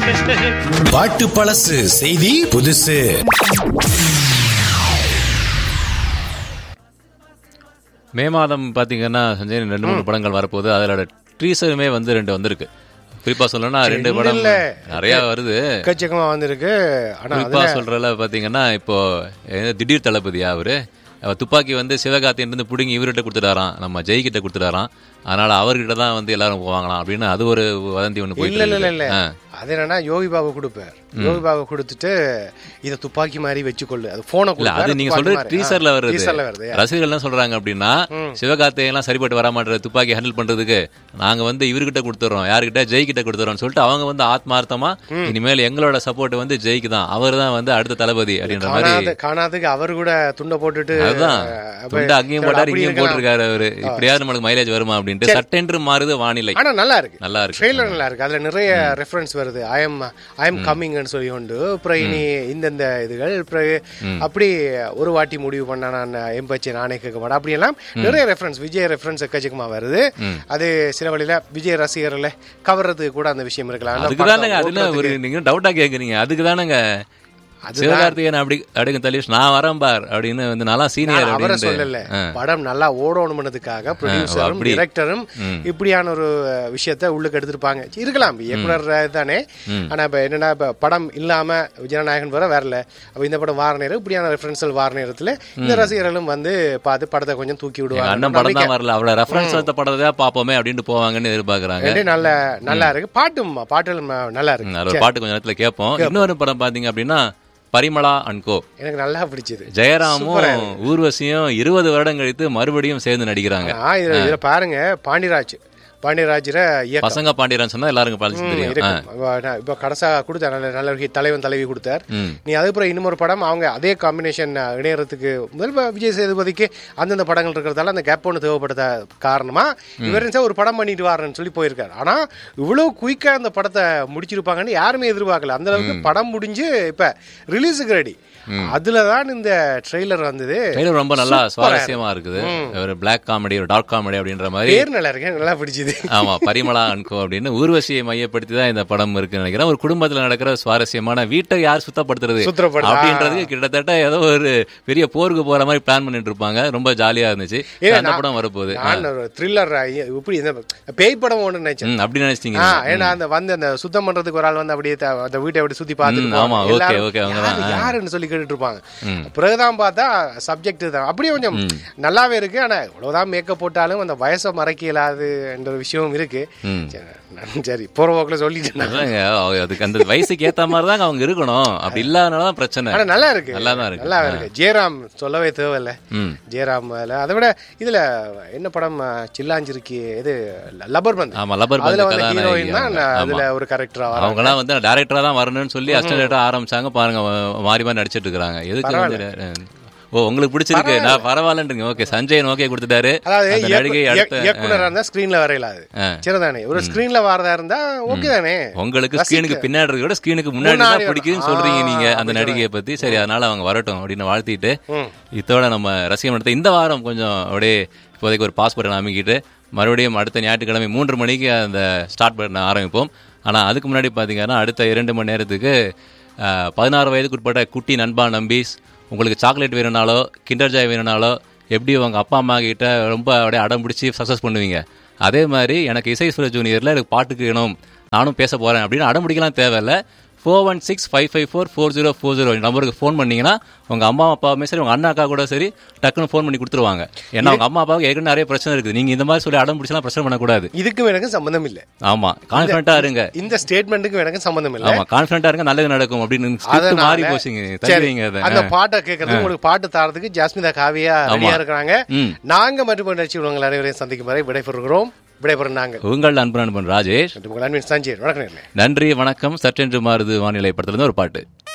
பாட்டு பழசு செய்தி புதுசு மே மாதம் பார்த்தீங்கன்னா சஞ்சய் ரெண்டு மூணு படங்கள் வரப்போகுது அதோட ட்ரீசருமே வந்து ரெண்டு வந்திருக்கு குறிப்பா சொல்லணும்னா ரெண்டு படம் இல்ல. நிறைய வருது எக்கச்சக்கமா வந்திருக்கு ஆனா குறிப்பா சொல்றல பாத்தீங்கன்னா இப்போ என்ன திடீர் தளபதியா அவரு அவர் துப்பாக்கி வந்து சிவகார்த்தியன் இருந்து பிடுங்கி இவர்கிட்ட கொடுத்துட்டாராம் நம்ம ஜெய் கிட்ட கொடுத்துட்டாராம் அதனால அவர்கிட்ட தான் வந்து எல்லாரும் போவாங்களாம் அப்படின்னு அது ஒரு வதந்தி ஒண்ணு இல்ல போயிட்டு இல்ல இல்ல இருக்கு. இல்ல ஆ. அது என்னன்னா யோகி பாபு கொடுப்பார் யோகி பாபு கொடுத்துட்டு இத துப்பாக்கி மாதிரி வச்சுக்கொள்ளு அது போனை இல்ல அது நீங்க சொல்றது ட்ரீசர்ல வருது டீசர்ல வருது ரசிகர்கள் என்ன சொல்றாங்க அப்படின்னா சிவகார்த்திகெல்லாம் சரிப்பட்டு வர மாட்டேற துப்பாக்கி ஹேண்டில் பண்றதுக்கு நாங்க வந்து இவர்கிட்ட கொடுத்துறோம் யார்கிட்ட ஜெய் கிட்ட கொடுத்துறோம்னு சொல்லிட்டு அவங்க வந்து ஆத்மார்த்தமா இனிமேல் எங்களோட சப்போர்ட் வந்து ஜெய்க்கு தான் அவர் தான் வந்து அடுத்த தளபதி அப்படின்ற மாதிரி காணாத காணாதுக்கு அவர் கூட துண்டை போட்டுட்டு அதுதான் அப்ப துண்டு அங்கேயும் சரி, போட்டாரு அப்படி இங்கேயும் இருக்கலாம். போட்டிருக்காரு அவரு இப்படியாவது நம்மளுக்கு மைலேஜ் வருமா அப்படின்ட்டு சட்டென்று மாறுது வானிலை ஆனா நல்லா இருக்கு நல்லா இருக்கு ட்ரெய்லர் நல்லா இருக்கு அதுல நிறைய ரெஃபரன்ஸ் வருது ஐ எம் ஐ எம் கம்மிங்னு சொல்லி உண்டு அப்புறம் இனி இந்தந்த இதுகள் அப்புறம் அப்படி ஒரு வாட்டி முடிவு பண்ண நான் எம்பச்சு நானே கேட்க மாட்டேன் அப்படியெல்லாம் நிறைய ரெஃபரன்ஸ் விஜய் ரெஃபரன்ஸ் எக்கச்சக்கமா வருது அது சில வழியில விஜய் ரசிகர்களை கவர்றதுக்கு கூட அந்த விஷயம் இருக்கலாம் அந்த அதுக்கு படத்தை தானங்க அதுல ஒரு ஓட்டுறதுக்கு. நீங்க டவுட்டா கேக்குறீங்க அதுக்கு தானங்க சிவகார்த்திகேயன் அப்படி அடுக்கு தலிஷ் நான் வரேன் பார் அப்படின்னு வந்து நல்லா சீனியர் நான் அவரை அப்படின்னு சொல்லல படம் நல்லா ஓடணும்னதுக்காக ப்ரொடியூசரும் அப்படி. டிரெக்டரும் இப்படியான ஒரு அஹ், விஷயத்த உள்ளுக்கு எடுத்திருப்பாங்க இருக்கலாம் இயக்குனர் தானே ஆனா இப்ப என்னன்னா இப்ப படம் இல்லாம விஜயநாயகன் வர வரல அப்ப இந்த படம் வார நேரம் இப்படியான ரெஃபரன்சல் வார நேரத்துல இந்த ரசிகர்களும் வந்து பார்த்து படத்தை கொஞ்சம் தூக்கி எங்க விடுவாங்க அண்ணன் படம் தான் வரல அவ்வளவு ரெஃபரன்ஸ் எடுத்த படத்தை பாப்போமே அப்படின்ட்டு போவாங்கன்னு எதிர்பார்க்கறாங்க ரெண்டே நல்ல நல்லா இருக்கு பாட்டும் பாட்டுகள் ம- நல்லா ம், இருக்கு அதுல ஒரு பாட்டு கொஞ்ச நேரத்துல கேட்போம் இன்னொரு படம் பாத்தீங்க அப்படின்னா பரிமளா அண்ட் கோ எனக்கு நல்லா பிடிச்சது ஜெயராமும் ஊர்வசியும் இருபது வருடம் கழித்து மறுபடியும் சேர்ந்து நடிக்கிறாங்க ஆ இதுல இதுல பாருங்க பாண்டியராஜ் பாண்டியராஜர இயக்கம் பசங்க பாண்டியராஜன் சொன்னா எல்லாருக்கும் பழிச்சு தெரியும் ஆ. இருக்கும் அவ நான் இப்ப கடைசா கொடுத்தார் நல்ல நல்ல ஒரு தலைவன் தலைவி கொடுத்தார் ம். நீ அதுக்கப்புறம் இன்னொரு படம் அவங்க அதே காம்பினேஷன் இணையறதுக்கு முதல் ப- விஜய் சேதுபதிக்கு அந்தந்த படங்கள் இருக்கிறதால அந்த கேப் ஒன்று தேவைப்படுத்த காரணமா இவர் ஒரு படம் பண்ணிட்டு வாரேன்னு சொல்லி போயிருக்காரு ஆனா இவ்வளவு குயிக்கா அந்த படத்தை முடிச்சிருப்பாங்கன்னு யாருமே எதிர்பார்க்கல அந்த அளவுக்கு படம் முடிஞ்சு இப்ப ரிலீஸுக்கு ரெடி அதுலதான் இந்த ட்ரெய்லர் வந்தது ட்ரெய்லர் ரொம்ப நல்லா சுவாரஸ்யமா இருக்குது ஒரு பிளாக் காமெடி ஒரு டார்க் காமெடி அப்படின்ற மாதிரி பேர் நல்லா இருக்கு எனக்கு நல்லா பிடிச்சது ஆமா பரிமளா அன்கோ அப்படின்னு ஊர்வசியை மையப்படுத்தி தான் இந்த படம் இருக்குன்னு நினைக்கிறேன் ஒரு குடும்பத்துல நடக்கிற சுவாரஸ்யமான வீட்டை யார் சுத்தப்படுத்துறது சுத்தப்படுத்தா. அப்படின்றதுக்கு கிட்டத்தட்ட ஏதோ ஒரு பெரிய போருக்கு போற மாதிரி பிளான் பண்ணிட்டு இருப்பாங்க ரொம்ப ஜாலியா இருந்துச்சு ஏ, அந்த நான்- படம் வரப்போகுது நான் ஒரு த்ரில்லர் இப்படி இந்த பேய் படம் ஒன்று நினைச்சேன் ம், அப்படி நினைச்சிட்டீங்க ஆ, ஏன்னா அந்த வந்து அந்த சுத்தம் பண்றதுக்கு ஒரு ஆள் வந்து அப்படியே த- அந்த வீட்டை அப்படி சுத்தி பார்த்துட்டு ம், ஆமா, போவாங்க. okay, எல்லாரும் okay, அவங்க யாரு- தான், ஆ. யாருன்னு சொல்லி கேட்டுட்டு இருப்பாங்க பிறகுதான் பார்த்தா சப்ஜெக்ட் தான் அப்படியே கொஞ்சம் நல்லாவே இருக்கு ஆனா இவ்வளவுதான் மேக்கப் போட்டாலும் அந்த வயசை மறைக்க இயலாது என்ற ஒரு விஷயமும் இருக்கு ம். சரி, நான் சரி போற போக்குல சொல்லிட்டேன் நான். அதாங்க, அவங்க அதுக்கு அந்த வயசுக்கு ஏத்த மாதிரி தான் அவங்க இருக்கணும் அப்படி இல்லாதனாலதான் பிரச்சனை ஆனா நல்லா இருக்கு நல்லா தான் இருக்கு. நல்லா இருக்கு ஜெயராம் சொல்லவே தேவையில்ல ம். ஜெயராம் அதுல அதை விட இதுல என்ன படம் அஹ், சில்லாஞ்சிருக்கி இது லப்பர் பந்த் ஆமா லப்பர் அதுல பந்து வந்து கதாநாயகி ஹீரோயின் தான் அவங்க. அதுல ஆமா. ஒரு கேரக்டரா அவங்க எல்லாம் வந்து டைரக்டரா தான் வரணும்னு சொல்லி அசிஸ்டன்டா ஆரம்பிச்சாங்க பாருங்க வ- மாறி மாறி நடிச்சிட்டு இருக்காங்க எதுக்கு வந்து ஓ உங்களுக்கு பிடிச்சிருக்கு நான் பரவாயில்லன்றீங்க ஓகே சஞ்சயன் ஓகே கொடுத்துட்டாரு அதாவது அந்த நடிகை இயக்கு- அடுத்த இயக்குனரா இருந்தா ஸ்கிரீன்ல வரையலாது ஆ. சரிதானே ஒரு ஸ்கிரீன்ல வரதா இருந்தா ஓகே தானே உங்களுக்கு ஸ்கிரீனுக்கு பின்னாடி இருக்கிறத விட ஸ்கிரீனுக்கு முன்னாடி முன்னாடி தான் பிடிக்குதுன்னு ஆ, சொல்றீங்க நீங்க அந்த அப்படி நடிகையை பத்தி சரி அதனால அவங்க வரட்டும் அப்படின்னு வாழ்த்திட்டு ம். இதோட நம்ம ரசிகம் நடத்த இந்த வாரம் கொஞ்சம் அப்படியே இப்போதைக்கு ஒரு பாஸ்போர்ட் அமைக்கிட்டு மறுபடியும் அடுத்த ஞாயிற்றுக்கிழமை மூன்று மணிக்கு அந்த ஸ்டார்ட் பண்ண ஆரம்பிப்போம் ஆனா அதுக்கு முன்னாடி பாத்தீங்கன்னா அடுத்த இரண்டு மணி நேரத்துக்கு அஹ், பதினாறு வயதுக்கு உட்பட்ட குட்டி நண்பா நம்பீஸ் உங்களுக்கு சாக்லேட் வேணும்னாலோ கிண்டர் ஜாய் வேணும்னாலோ எப்படி உங்க அப்பா அம்மா கிட்ட ரொம்ப அப்படியே அடம் பிடிச்சி சக்ஸஸ் பண்ணுவீங்க அதே மாதிரி எனக்கு இசை சுர ஜூனியர்ல எனக்கு பாட்டுக்கு வேணும் நானும் பேச போறேன் அப்படின்னு அடம் பிடிக்கலாம் தேவையில்ல four one six five five four four zero four zero நம்பருக்கு ஃபோன் பண்ணீங்கன்னா உங்க அம்மா அப்பாவுமே சரி உங்க அண்ணா அக்கா கூட சரி டக்குன்னு ஃபோன் பண்ணி கொடுத்துருவாங்க ஏன்னா உங்க அம்மா அப்பாவுக்கு ஏற்கனவே நிறைய பிரச்சனை இருக்குது நீங்க இந்த மாதிரி சொல்லி அடம் பிடிச்சலாம் பிரச்சனை பண்ணக்கூடாது இதுக்கும் எனக்கு சம்பந்தம் இல்ல ஆமா கான்ஃபிடண்டா இருங்க இந்த ஸ்டேட்மெண்ட்டுக்கும் எனக்கு சம்பந்தம் இல்ல ஆமா கான்ஃபிடண்டா இருங்க நல்லது நடக்கும் அப்படின்னு script அதனால- மாறி போச்சுங்க சரி, தருவீங்க அதை அந்த பாட்டை கேட்கறது உங்களுக்கு பாட்டு தாரதுக்கு ஜாஸ்மிதா காவியா ரெடியா இருக்கிறாங்க ம். நாங்க மற்றும் நிகழ்ச்சி உங்கள் அனைவரையும் சந்திக்கும் வரை விடைபெறுகிறோம் விடைபெறும் நாங்கள் உங்கள் அன்பு நண்பன் ராஜேஷ் மற்றும் உங்கள் அன்பின் சஞ்சய் வணக்கம் நேயர்களே. நன்றி வணக்கம் சற்றென்று மாறுது வானிலை படத்துல இருந்து ஒரு பாட்டு